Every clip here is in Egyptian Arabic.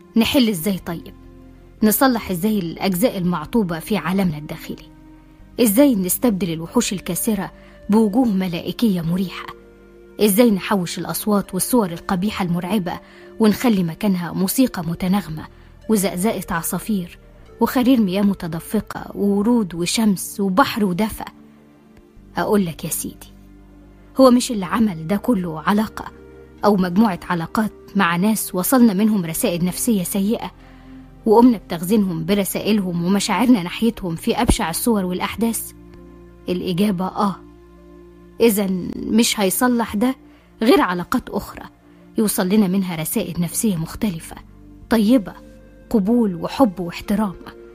نحل ازاي طيب نصلح ازاي الأجزاء المعطوبة في عالمنا الداخلي ازاي نستبدل الوحوش الكاسرة بوجوه ملائكية مريحة ازاي نحوش الأصوات والصور القبيحة المرعبة ونخلي مكانها موسيقى متناغمة وزقزقة عصافير وخرير مياه متدفقة وورود وشمس وبحر ودفى أقول لك يا سيدي هو مش اللي عمل ده كله علاقة أو مجموعة علاقات مع ناس وصلنا منهم رسائل نفسية سيئة وقمنا بتخزينهم برسائلهم ومشاعرنا ناحيتهم في أبشع الصور والأحداث الإجابة آه إذا مش هيصلح ده غير علاقات أخرى يوصل لنا منها رسائل نفسية مختلفة طيبة قبول وحب واحترام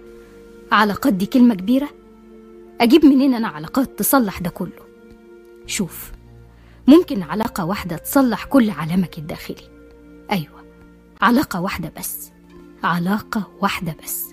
علاقات دي كلمة كبيرة أجيب منين أنا علاقات تصلح ده كله شوف ممكن علاقة واحدة تصلح كل عالمك الداخلي أيوة علاقة واحدة بس علاقة واحدة بس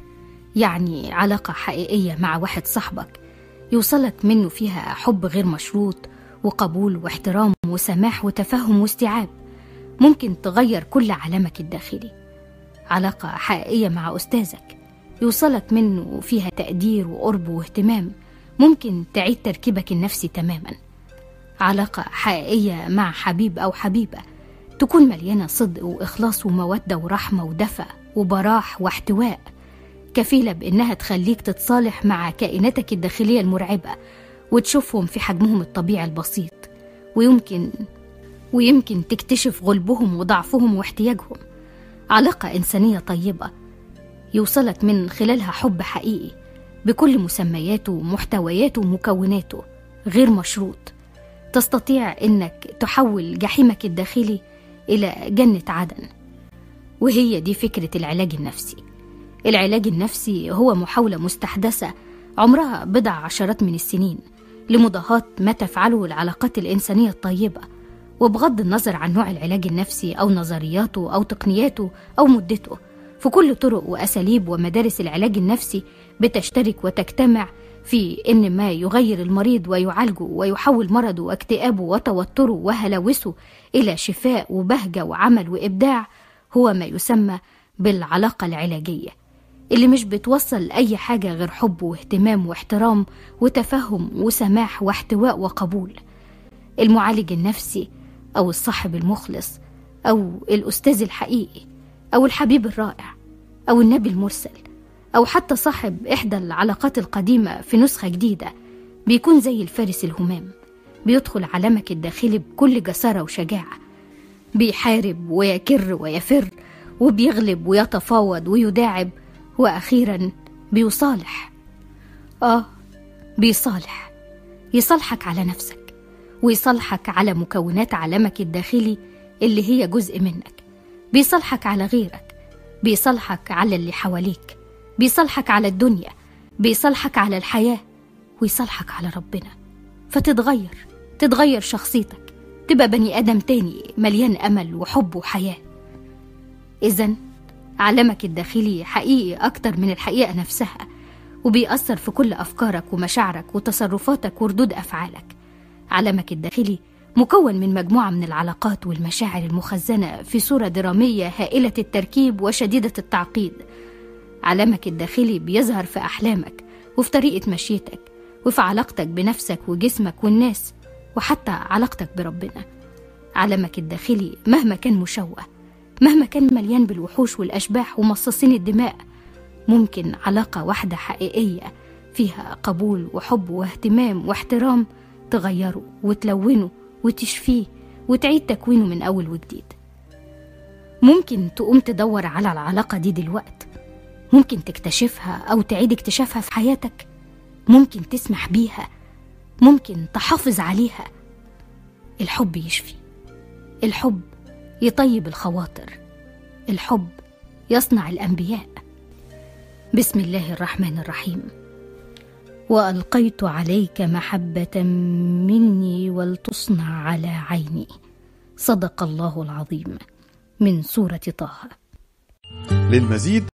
يعني علاقة حقيقية مع واحد صاحبك يوصلك منه فيها حب غير مشروط وقبول واحترام وسماح وتفهم واستيعاب ممكن تغير كل عالمك الداخلي علاقة حقيقية مع أستاذك يوصلك منه فيها تقدير وقرب واهتمام ممكن تعيد تركيبك النفسي تماما علاقة حقيقية مع حبيب أو حبيبة تكون مليانة صدق وإخلاص ومودة ورحمة ودفى وبراح واحتواء كفيلة بإنها تخليك تتصالح مع كائناتك الداخلية المرعبة وتشوفهم في حجمهم الطبيعي البسيط ويمكن ويمكن تكتشف غلبهم وضعفهم واحتياجهم علاقة إنسانية طيبة يوصلك من خلالها حب حقيقي بكل مسمياته ومحتوياته ومكوناته غير مشروط تستطيع إنك تحول جحيمك الداخلي إلى جنة عدن وهي دي فكرة العلاج النفسي العلاج النفسي هو محاولة مستحدثة عمرها بضع عشرات من السنين لمضاهاة ما تفعله العلاقات الإنسانية الطيبة وبغض النظر عن نوع العلاج النفسي أو نظرياته أو تقنياته أو مدته في كل طرق وأساليب ومدارس العلاج النفسي بتشترك وتجتمع في إن ما يغير المريض ويعالجه ويحول مرضه واكتئابه وتوتره وهلاوسه إلى شفاء وبهجة وعمل وإبداع هو ما يسمى بالعلاقة العلاجية اللي مش بتوصل لأي حاجة غير حب واهتمام واحترام وتفهم وسماح واحتواء وقبول المعالج النفسي أو الصاحب المخلص أو الأستاذ الحقيقي أو الحبيب الرائع أو النبي المرسل أو حتى صاحب إحدى العلاقات القديمة في نسخة جديدة بيكون زي الفارس الهمام بيدخل عالمك الداخلي بكل جسارة وشجاعة بيحارب ويكر ويفر وبيغلب ويتفاوض ويداعب وأخيرا بيصالح آه بيصالح يصالحك على نفسك ويصالحك على مكونات عالمك الداخلي اللي هي جزء منك بيصالحك على غيرك بيصالحك على اللي حواليك بيصالحك على الدنيا بيصالحك على الحياة ويصالحك على ربنا فتتغير تتغير شخصيتك تبقى بني آدم تاني مليان أمل وحب وحياة إذا عالمك الداخلي حقيقي أكتر من الحقيقة نفسها وبيأثر في كل أفكارك ومشاعرك وتصرفاتك وردود أفعالك عالمك الداخلي مكون من مجموعة من العلاقات والمشاعر المخزنة في صورة درامية هائلة التركيب وشديدة التعقيد عالمك الداخلي بيظهر في أحلامك وفي طريقة مشيتك وفي علاقتك بنفسك وجسمك والناس وحتى علاقتك بربنا عالمك الداخلي مهما كان مشوه مهما كان مليان بالوحوش والأشباح ومصاصين الدماء ممكن علاقة واحدة حقيقية فيها قبول وحب واهتمام واحترام تغيره وتلونه وتشفيه وتعيد تكوينه من أول وجديد ممكن تقوم تدور على العلاقة دي دلوقت ممكن تكتشفها أو تعيد اكتشافها في حياتك ممكن تسمح بيها ممكن تحافظ عليها الحب يشفي الحب يطيب الخواطر الحب يصنع الأنبياء بسم الله الرحمن الرحيم والقيت عليك محبه مني ولتصنع على عيني صدق الله العظيم من سوره طه للمزيد